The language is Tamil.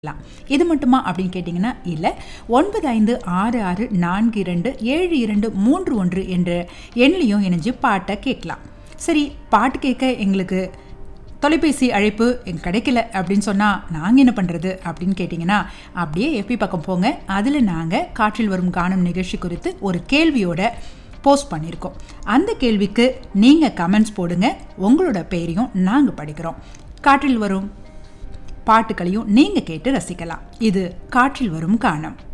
கேட்கலாம் இது மட்டுமா அப்படின்னு கேட்டிங்கன்னா இல்லை ஒன்பது ஐந்து ஆறு ஆறு நான்கு இரண்டு ஏழு இரண்டு மூன்று ஒன்று என்ற எண்ணிலையும் இணைஞ்சு பாட்டை கேட்கலாம் சரி பாட்டு கேட்க எங்களுக்கு தொலைபேசி அழைப்பு எங்க கிடைக்கல அப்படின்னு சொன்னால் நாங்கள் என்ன பண்ணுறது அப்படின்னு கேட்டிங்கன்னா அப்படியே எப்பி பக்கம் போங்க அதில் நாங்கள் காற்றில் வரும் காணும் நிகழ்ச்சி குறித்து ஒரு கேள்வியோட போஸ்ட் பண்ணியிருக்கோம் அந்த கேள்விக்கு நீங்கள் கமெண்ட்ஸ் போடுங்க உங்களோட பெயரையும் நாங்கள் படிக்கிறோம் காற்றில் வரும் பாட்டுகளையும் நீங்கள் கேட்டு ரசிக்கலாம் இது காற்றில் வரும் காணம்